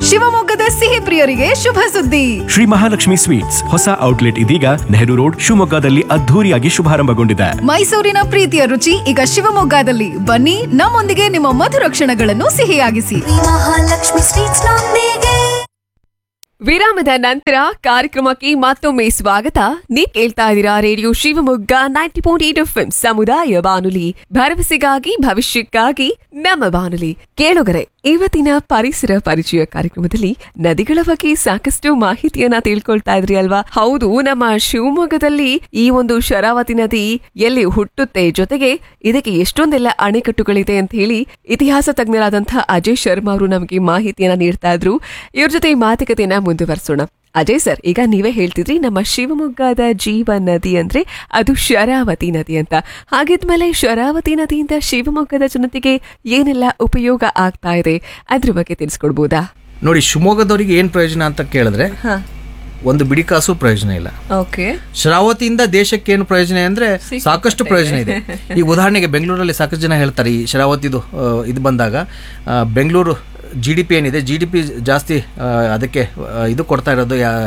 ಶಿವಮೊಗ್ಗದ ಸಿಹಿ ಪ್ರಿಯರಿಗೆ ಶುಭ ಸುದ್ದಿ ಶ್ರೀ ಮಹಾಲಕ್ಷ್ಮಿ ಸ್ವೀಟ್ಸ್ ಹೊಸ ಔಟ್ಲೆಟ್ ಇದೀಗ ನೆಹರು ರೋಡ್ ಶಿವಮೊಗ್ಗದಲ್ಲಿ ಅದ್ಧೂರಿಯಾಗಿ ಶುಭಾರಂಭಗೊಂಡಿದೆ ಮೈಸೂರಿನ ಪ್ರೀತಿಯ ರುಚಿ ಈಗ ಶಿವಮೊಗ್ಗದಲ್ಲಿ ಬನ್ನಿ ನಮ್ಮೊಂದಿಗೆ ನಿಮ್ಮ ಮಧುರ ಕ್ಷಣಗಳನ್ನು ಸಿಹಿಯಾಗಿಸಿ ಮಹಾಲಕ್ಷ್ಮಿ ಸ್ವೀಟ್ಸ್ ನೊಂದಿಗೆ ವಿರಾಮದ ನಂತರ ಕಾರ್ಯಕ್ರಮಕ್ಕೆ ಮತ್ತೊಮ್ಮೆ ಸ್ವಾಗತ ನೀವ್ ಕೇಳ್ತಾ ಇದ್ದೀರಾ radio Shivamogga ninety point eight F ಸಮುದಾಯ ಬಾನುಲಿ ಭರವಸೆಗಾಗಿ ಭವಿಷ್ಯಕ್ಕಾಗಿ ನಮ್ಮ ಬಾನುಲಿ ಕೇಳುಗರೆ ಇವತ್ತಿನ ಪರಿಸರ ಪರಿಚಯ ಕಾರ್ಯಕ್ರಮದಲ್ಲಿ ನದಿಗಳ ಬಗ್ಗೆ ಸಾಕಷ್ಟು ಮಾಹಿತಿಯನ್ನ ತಿಳ್ಕೊಳ್ತಾ ಇದ್ರಿ ಅಲ್ವಾ ಹೌದು ನಮ್ಮ ಶಿವಮೊಗ್ಗದಲ್ಲಿ ಈ ಒಂದು ಶರಾವತಿ ನದಿ ಎಲ್ಲಿ ಹುಟ್ಟುತ್ತೆ ಜೊತೆಗೆ ಇದಕ್ಕೆ ಎಷ್ಟೊಂದೆಲ್ಲ ಅಣೆಕಟ್ಟುಗಳಿದೆ ಅಂತ ಹೇಳಿ ಇತಿಹಾಸ ತಜ್ಞರಾದಂತಹ ಅಜಯ್ ಶರ್ಮಾ ಅವರು ನಮಗೆ ಮಾಹಿತಿಯನ್ನ ನೀಡ್ತಾ ಇದ್ರು ಇವ್ರ ಜೊತೆ ಈ ಮಾತುಕತೆಯನ್ನ ಮುಂದುವರಿಸೋಣ ಅಜಯ್ ಸರ್ ಈಗ ನೀವೇ ಹೇಳ್ತಿದ್ರಿ ನಮ್ಮ ಶಿವಮೊಗ್ಗದ ಜೀವ ನದಿ ಅಂದ್ರೆ ಅದು ಶರಾವತಿ ನದಿ ಅಂತ ಹಾಗಿದ್ಮೇಲೆ ಶರಾವತಿ ನದಿಯಿಂದ ಶಿವಮೊಗ್ಗದ ಜನತೆಗೆ ಏನೆಲ್ಲ ಉಪಯೋಗ ಆಗ್ತಾ ಇದೆ ಅದ್ರ ಬಗ್ಗೆ ತಿಳಿಸ್ಕೊಡ್ಬೋದಾ ನೋಡಿ ಶಿವಮೊಗ್ಗದವರಿಗೆ ಏನು ಪ್ರಯೋಜನ ಅಂತ ಕೇಳಿದ್ರೆ ಒಂದು ಬಿಡಿ ಕಾಸು ಪ್ರಯೋಜನ ಇಲ್ಲ ಓಕೆ ಶರಾವತಿಯಿಂದ ದೇಶಕ್ಕೆ ಏನು ಪ್ರಯೋಜನ ಅಂದ್ರೆ ಸಾಕಷ್ಟು ಪ್ರಯೋಜನ ಇದೆ ಈಗ ಉದಾಹರಣೆಗೆ ಬೆಂಗಳೂರಲ್ಲಿ ಸಾಕಷ್ಟು ಜನ ಹೇಳ್ತಾರೆ ಈ ಶರಾವತಿದು ಆ, ಇದು ಬಂದಾಗ ಆ, ಬೆಂಗಳೂರು ಜಿ ಡಿ ಪಿ ಏನಿದೆ ಜಿ ಡಿ ಪಿ ಜಾಸ್ತಿ ಆ, ಅದಕ್ಕೆ ಆ, ಇದು ಕೊಡ್ತಾ ಇರೋದು ಯಾ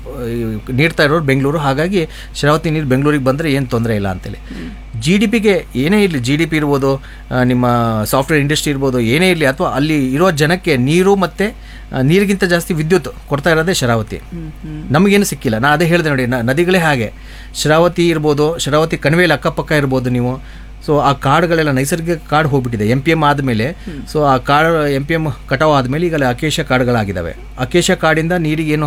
ನೀಡ್ತಾ ಇರೋರು ಬೆಂಗಳೂರು ಹಾಗಾಗಿ ಶರಾವತಿ ನೀರು ಬೆಂಗಳೂರಿಗೆ ಬಂದರೆ ಏನು ತೊಂದರೆ ಇಲ್ಲ ಅಂತೇಳಿ ಜಿ ಡಿ ಪಿಗೆ ಏನೇ ಇರಲಿ ಜಿ ಡಿ ಪಿ ಇರ್ಬೋದು ಆ, ನಿಮ್ಮ ಸಾಫ್ಟ್ವೇರ್ ಇಂಡಸ್ಟ್ರಿ ಇರ್ಬೋದು ಏನೇ ಇರಲಿ ಅಥವಾ ಅಲ್ಲಿ ಇರೋ ಜನಕ್ಕೆ ನೀರು ಮತ್ತು ಆ, ನೀರಿಗಿಂತ ಜಾಸ್ತಿ ವಿದ್ಯುತ್ ಕೊಡ್ತಾ ಇರೋದೇ ಶರಾವತಿ ನಮಗೇನು ಸಿಕ್ಕಿಲ್ಲ ನಾನು ಅದೇ ಹೇಳಿದೆ ನೋಡಿ ನ- ನದಿಗಳೇ ಹಾಗೆ ಶರಾವತಿ ಇರ್ಬೋದು ಶರಾವತಿ ಕಣಿವೆಯಲ್ಲಿ ಅಕ್ಕಪಕ್ಕ ಇರ್ಬೋದು ನೀವು ಸೊ ಆ ಕಾಡುಗಳೆಲ್ಲ ನೈಸರ್ಗಿಕ ಕಾಡು ಹೋಗ್ಬಿಟ್ಟಿದೆ ಎಂ ಪಿ ಎಮ್ ಆದಮೇಲೆ ಸೊ ಆ ಕಾಡು ಎಂ ಪಿ ಎಮ್ ಕಟಾವು ಆದಮೇಲೆ ಈಗ ಅಲ್ಲಿ ಅಕೇಶ ಕಾಡುಗಳಾಗಿದ್ದಾವೆ ಅಕೇಶ ಕಾಡಿಂದ ನೀರಿಗೇನು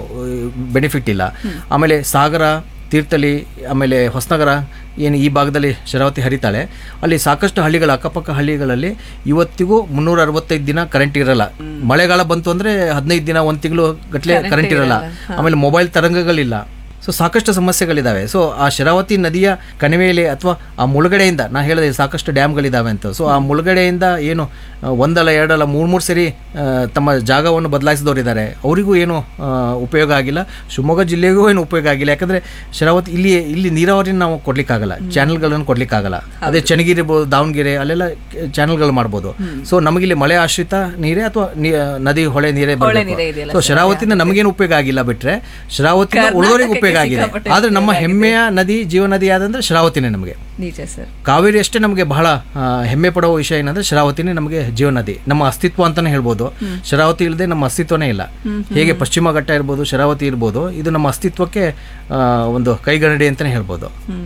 ಬೆನಿಫಿಟ್ ಇಲ್ಲ ಆಮೇಲೆ ಸಾಗರ ತೀರ್ಥಹಳ್ಳಿ ಆಮೇಲೆ ಹೊಸನಗರ ಏನು ಈ ಭಾಗದಲ್ಲಿ ಶರಾವತಿ ಹರಿತಾಳೆ ಅಲ್ಲಿ ಸಾಕಷ್ಟು ಹಳ್ಳಿಗಳ ಅಕ್ಕಪಕ್ಕ ಹಳ್ಳಿಗಳಲ್ಲಿ ಇವತ್ತಿಗೂ ಮುನ್ನೂರ ಅರವತ್ತೈದು ದಿನ ಕರೆಂಟ್ ಇರಲ್ಲ ಮಳೆಗಾಲ ಬಂತು ಅಂದರೆ ಹದಿನೈದು ದಿನ ಒಂದು ತಿಂಗಳು ಗಟ್ಟಲೆ ಕರೆಂಟ್ ಇರಲ್ಲ ಆಮೇಲೆ ಮೊಬೈಲ್ ತರಂಗಗಳಿಲ್ಲ ಸೊ ಸಾಕಷ್ಟು ಸಮಸ್ಯೆಗಳಿದ್ದಾವೆ ಸೊ ಆ ಶರಾವತಿ ನದಿಯ ಕಣಿವೆಯಲ್ಲಿ ಅಥವಾ ಆ ಮುಳುಗಡೆಯಿಂದ ನಾ ಹೇಳಿದೆ ಸಾಕಷ್ಟು ಡ್ಯಾಮ್ಗಳಿದ್ದಾವೆ ಅಂತ ಸೊ ಆ ಮುಳುಗಡೆಯಿಂದ ಏನು ಆ, ಒಂದಲ್ಲ ಎರಡಲ್ಲ ಮೂರು ಮೂರು ಸರಿ ಆ, ತಮ್ಮ ಜಾಗವನ್ನು ಬದಲಾಯಿಸಿದವರಿದ್ದಾರೆ ಅವರಿಗೂ ಏನು ಆ, ಉಪಯೋಗ ಆಗಿಲ್ಲ ಶಿವಮೊಗ್ಗ ಜಿಲ್ಲೆಗೂ ಏನು ಉಪಯೋಗ ಆಗಿಲ್ಲ ಯಾಕಂದರೆ ಶರಾವತಿ ಇಲ್ಲಿ ಇಲ್ಲಿ ನೀರಾವರಿನ ನಾವು ಕೊಡ್ಲಿಕ್ಕಾಗಲ್ಲ ಚಾನೆಲ್ಗಳನ್ನು ಕೊಡ್ಲಿಕ್ಕಾಗಲ್ಲ ಅದೇ ಚನ್ನಗಿರಿ ಇರ್ಬೋದು ದಾವಣಗೆರೆ ಅಲ್ಲೆಲ್ಲ ಚಾನೆಲ್ಗಳು ಮಾಡ್ಬೋದು ಸೊ ನಮಗಿಲ್ಲಿ ಮಳೆ ಆಶ್ರಿತ ನೀರೇ ಅಥವಾ ನೀ- ನದಿ ಹೊಳೆ ನೀರೇ ಬರಬೇಕು ಸೊ ಶರಾವತಿಯಿಂದ ನಮಗೇನು ಉಪಯೋಗ ಆಗಿಲ್ಲ ಬಿಟ್ರೆ ಶರಾವತಿ ಉಳಿದವರಿಗೆ ಉಪಯೋಗ ಆಗಿದೆ ಆದ್ರೆ ನಮ್ಮ ಹೆಮ್ಮೆಯ ನದಿ ಜೀವ ನದಿ ಯಾದಂದ್ರೆ ಶರಾವತಿನೇ ನಮಗೆ ನಿಜ ಸರ್ ಕಾವೇರಿ ಅಷ್ಟೇ ನಮಗೆ ಬಹಳ ಆ, ಹೆಮ್ಮೆ ಪಡುವ ವಿಷಯ ಏನಂದ್ರೆ ಶರಾವತಿನೇ ನಮಗೆ ಜೀವ ನದಿ ನಮ್ಮ ಅಸ್ತಿತ್ವ ಅಂತಾನೆ ಹೇಳ್ಬೋದು ಶರಾವತಿ ಇಲ್ಲದೆ ನಮ್ಮ ಅಸ್ತಿತ್ವನೇ ಇಲ್ಲ ಹೇಗೆ ಪಶ್ಚಿಮ ಘಟ್ಟ ಇರ್ಬೋದು ಶರಾವತಿ ಇರ್ಬೋದು ಇದು ನಮ್ಮ ಅಸ್ತಿತ್ವಕ್ಕೆ ಆ, ಒಂದು ಕೈಗನ್ನಡಿ ಅಂತಾನೆ ಹೇಳ್ಬೋದು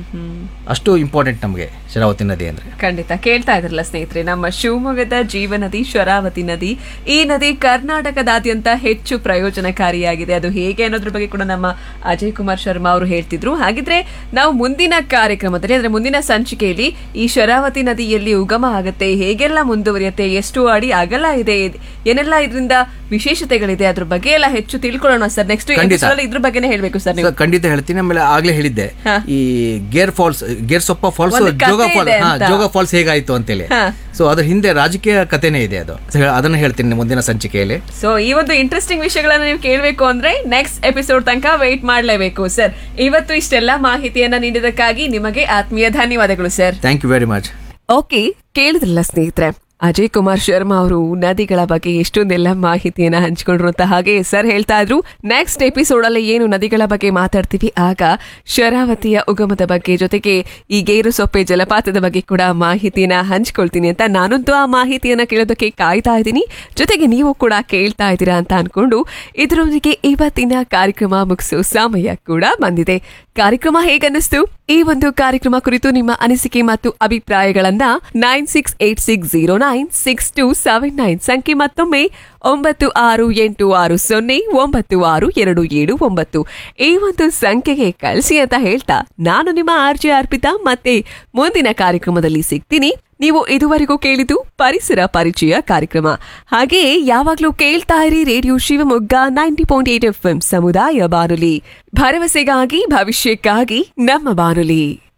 ಅಷ್ಟು ಇಂಪಾರ್ಟೆಂಟ್ ನಮಗೆ ಶರಾವತಿ ನದಿ ಅಂದ್ರೆ ಖಂಡಿತ ಕೇಳ್ತಾ ಇದ್ರಲ್ಲ ಸ್ನೇಹಿತರೆ ನಮ್ಮ ಶಿವಮೊಗ್ಗದ ಜೀವ ನದಿ ಶರಾವತಿ ನದಿ ಈ ನದಿ ಕರ್ನಾಟಕದಾದ್ಯಂತ ಹೆಚ್ಚು ಪ್ರಯೋಜನಕಾರಿಯಾಗಿದೆ ಅದು ಹೇಗೆ ಅನ್ನೋದ್ರ ಬಗ್ಗೆ ಕೂಡ ನಮ್ಮ ಅಜಯ್ ಕುಮಾರ್ ಶರ್ಮಾ ಅವರು ಹೇಳ್ತಿದ್ರು ಹಾಗಿದ್ರೆ ನಾವು ಮುಂದಿನ ಕಾರ್ಯಕ್ರಮದಲ್ಲಿ ಅಂದ್ರೆ ಮುಂದಿನ ಸಂಚಿಕೆಯಲ್ಲಿ ಈ ಶರಾವತಿ ನದಿ ಎಲ್ಲಿ ಉಗಮ ಆಗುತ್ತೆ ಹೇಗೆಲ್ಲ ಮುಂದುವರಿಯುತ್ತೆ ಎಷ್ಟು ಅಡಿ ಅಗಲ ಇದೆ ಏನೆಲ್ಲ ಇದರಿಂದ ವಿಶೇಷತೆಗಳಿದೆ ಅದ್ರ ಬಗ್ಗೆ ಎಲ್ಲ ಹೆಚ್ಚು ತಿಳ್ಕೊಳ್ಳೋಣ ಸರ್ ನೆಕ್ಸ್ಟ್ ಖಂಡಿತ. ಇದ್ರ ಬಗ್ಗೆನೇ ಹೇಳ್ಬೇಕು ಸರ್ ನೀವು ಸೊ, ಖಂಡಿತ ಹೇಳ್ತೀನಿ ಆಮೇಲೆ ಆಗ್ಲೇ ಹೇಳಿದ್ದೆ ಈ Ger falls Gersoppa falls ಒಂದು ಜೋಗ ಕಥೆ ಫಾಲ್ ಇದೆ ಹಾ ಅಂತ. ಜೋಗ ಫಾಲ್ಸ್ ಹೇಗಾಯ್ತು ಅಂತೇಳಿ ಸೊ ಅದ್ರ ಹಿಂದೆ ರಾಜಕೀಯ ಕಥೆನೇ ಇದೆ ಅದು So, ಅದನ್ನ ಹೇಳ್ತೀನಿ ಮುಂದಿನ ಸಂಚಿಕೆಯಲ್ಲಿ ಸೊ ಈ ಒಂದು ಇಂಟ್ರೆಸ್ಟಿಂಗ್ ವಿಷಯಗಳನ್ನ ನೀವು ಕೇಳಬೇಕು ಅಂದ್ರೆ ನೆಕ್ಸ್ಟ್ ಎಪಿಸೋಡ್ ತನಕ ವೆಯ್ಟ್ ಮಾಡಲೇಬೇಕು ಸರ್ ಇವತ್ತು ಇಷ್ಟೆಲ್ಲ ಮಾಹಿತಿಯನ್ನ ನೀಡಿದಕ್ಕಾಗಿ ನಿಮಗೆ ಆತ್ಮೀಯ ಧನ್ಯವಾದಗಳು sir thank you very much okay ಕೇಳಿದ್ರಲ್ಲ ಸ್ನೇಹಿತರೆ ಅಜಯ್ ಕುಮಾರ್ ಶರ್ಮಾ ಅವರು ನದಿಗಳ ಬಗ್ಗೆ ಎಷ್ಟೊಂದೆಲ್ಲ ಮಾಹಿತಿಯನ್ನ ಹಂಚಿಕೊಂಡ್ರು ಅಂತ ಹಾಗೆ ಸರ್ ಹೇಳ್ತಾ ಇದ್ರು ನೆಕ್ಸ್ಟ್ ಎಪಿಸೋಡ್ ಅಲ್ಲಿ ಏನು ನದಿಗಳ ಬಗ್ಗೆ ಮಾತಾಡ್ತೀವಿ ಆಗ ಶರಾವತಿಯ ಉಗಮದ ಬಗ್ಗೆ ಜೊತೆಗೆ ಈ ಗೇರು ಸೊಪ್ಪೆ ಜಲಪಾತದ ಬಗ್ಗೆ ಕೂಡ ಮಾಹಿತಿಯನ್ನ ಹಂಚ್ಕೊಳ್ತೀನಿ ಅಂತ ನಾನಂತೂ ಆ ಮಾಹಿತಿಯನ್ನ ಕೇಳೋದಕ್ಕೆ ಕಾಯ್ತಾ ಇದ್ದೀನಿ ಜೊತೆಗೆ ನೀವು ಕೂಡ ಕೇಳ್ತಾ ಇದ್ದೀರಾ ಅಂತ ಅನ್ಕೊಂಡು ಇದರೊಂದಿಗೆ ಇವತ್ತಿನ ಕಾರ್ಯಕ್ರಮ ಮುಗಿಸೋ ಸಮಯ ಕೂಡ ಬಂದಿದೆ ಕಾರ್ಯಕ್ರಮ ಹೇಗನ್ನಿಸ್ತು ಈ ಒಂದು ಕಾರ್ಯಕ್ರಮ ಕುರಿತು ನಿಮ್ಮ ಅನಿಸಿಕೆ ಮತ್ತು ಅಭಿಪ್ರಾಯಗಳನ್ನ nine six eight six zero nine six two seven nine ಸಂಖ್ಯೆ ಮತ್ತೊಮ್ಮೆ ಒಂಬತ್ತು ಆರು ಎಂಟು ಆರು ಸೊನ್ನೆ ಒಂಬತ್ತು ಆರು ಎರಡು ಏಳು ಒಂಬತ್ತು ಈ ಒಂದು ಸಂಖ್ಯೆಗೆ ಕಳಿಸಿ ಅಂತ ಹೇಳ್ತಾ ನಾನು ನಿಮ್ಮ ಆರ್ಜೆ ಅರ್ಪಿತಾ ಮತ್ತೆ ಮುಂದಿನ ಕಾರ್ಯಕ್ರಮದಲ್ಲಿ ಸಿಗ್ತೀನಿ ನೀವು ಇದುವರೆಗೂ ಕೇಳಿದ್ದು ಪರಿಸರ ಪರಿಚಯ ಕಾರ್ಯಕ್ರಮ ಹಾಗೆಯೇ ಯಾವಾಗ್ಲೂ ಕೇಳ್ತಾ ಇರಿ radio Shivamogga ninety point eight F ಸಮುದಾಯ ಬಾನುಲಿ ಭರವಸೆಗಾಗಿ ಭವಿಷ್ಯಕ್ಕಾಗಿ ನಮ್ಮ ಬಾನುಲಿ